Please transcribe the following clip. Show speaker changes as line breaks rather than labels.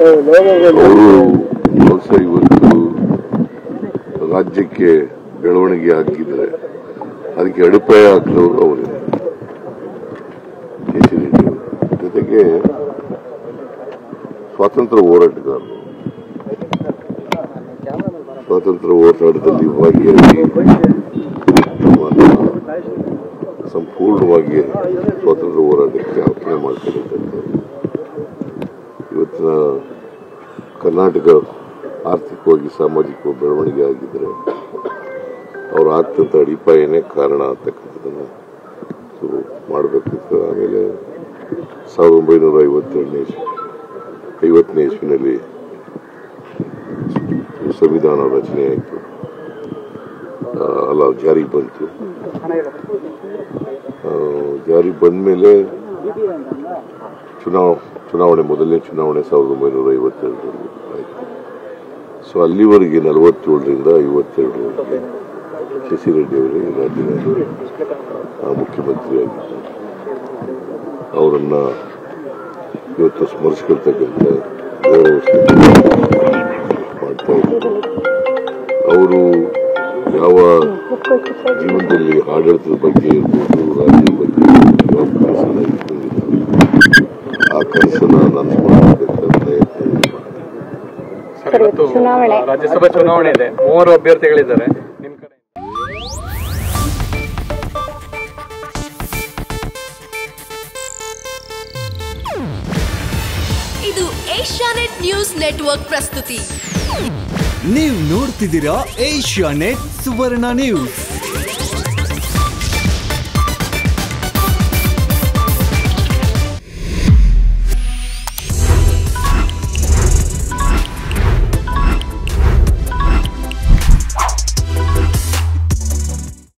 ಅವರು ಬಹುಶಃ ಇವತ್ತು ರಾಜ್ಯಕ್ಕೆ ಬೆಳವಣಿಗೆ ಹಾಕಿದ್ರೆ ಅದಕ್ಕೆ ಅಡಿಪಾಯ ಹಾಕಿದವರು ಅವರೇ ಕೆ ಸಿ ರೆಡ್ಡಿ ಅವರು. ಜೊತೆಗೆ ಸ್ವಾತಂತ್ರ್ಯ ಹೋರಾಟಗಾರರು ಸ್ವಾತಂತ್ರ್ಯ ಹೋರಾಟದಲ್ಲಿ ಭಾಗಿಯಾಗಿ ತಮ್ಮನ್ನ ಸಂಪೂರ್ಣವಾಗಿ ಸ್ವಾತಂತ್ರ್ಯ ಹೋರಾಟಕ್ಕೆ ಅರ್ಪಣೆ ಮಾಡ್ಕೊಂಡಿದ್ದಂಥವ್ರು ಇವತ್ತಿನ ಕರ್ನಾಟಕ ಆರ್ಥಿಕವಾಗಿ ಸಾಮಾಜಿಕವಾಗಿ ಬೆಳವಣಿಗೆ ಆಗಿದ್ರೆ ಅವ್ರು ಆಗ್ತಂತ ಅಡಿಪಾಯನೇ ಕಾರಣ ಅಂತಕ್ಕಂಥದ್ದನ್ನು ಸೊ ಮಾಡಬೇಕಿತ್ತು ಆಮೇಲೆ ಸಾವಿರದ ಒಂಬೈನೂರ ಐವತ್ತೆರಡನೇ ಇಸ್ವಿ ಐವತ್ತನೇ ಇಸ್ವಿನಲ್ಲಿ ಸಂವಿಧಾನ ರಚನೆ ಆಯಿತು ಅಲ್ಲ ಜಾರಿಗೆ ಬಂತು ಆ, ಜಾರಿಗೆ ಬಂದ ಮೇಲೆ ಚುನಾವ ಚುನಾವಣೆ ಮೊದಲನೇ ಚುನಾವಣೆ ಸಾವಿರದ ಒಂಬೈನೂರ ಐವತ್ತೆರಡರಲ್ಲಿ ಆಯಿತು ಸೊ ಅಲ್ಲಿವರೆಗೆ ನಲವತ್ತೇಳರಿಂದ ಐವತ್ತೆರಡರವರೆಗೆ ಶಶಿ ರೆಡ್ಡಿ ಅವರೇ ಈ ರಾಜ್ಯದ ಆ, ಮುಖ್ಯಮಂತ್ರಿಯಾಗಿದ್ದರು ಅವರನ್ನ ಇವತ್ತು ಸ್ಮರಿಸ್ಕೊಳ್ತಕ್ಕಂಥ ಗೌರವ ಮಾಡ್ತಾ ಇದ್ದಾರೆ ಅವರು ಯಾವ ಜೀವನದಲ್ಲಿ ಆಡಳಿತದ ಬಗ್ಗೆ ಇರ್ಬೋದು ರಾಜ್ಯದ ಬಗ್ಗೆ ಯಾವ ಕನಸನ್ನ ಇಟ್ಕೊಂಡಿದ್ದಾರೆ ಆ ಕನಸನ್ನ ನನಸು ಮಾಡಬೇಕಂತ ಪ್ರಯತ್ನ ಮಾಡ್ತಾರೆ
ಸರ್ ಇವತ್ತು
ಚುನಾವಣೆ.
ರಾಜ್ಯಸಭಾ ಚುನಾವಣೆ ಇದೆ ಮೂವರು ಅಭ್ಯರ್ಥಿಗಳಿದ್ದಾರೆ ನಿಮ್ ಕಡೆ
ಇದು ಏಷ್ಯಾನೆಟ್ ನ್ಯೂಸ್ ನೆಟ್ವರ್ಕ್ ಪ್ರಸ್ತುತಿ
ನೀವು ನೋಡ್ತಿದ್ದೀರಾ ಏಷ್ಯಾ ನೆಟ್ ಸುವರ್ಣ ನ್ಯೂಸ್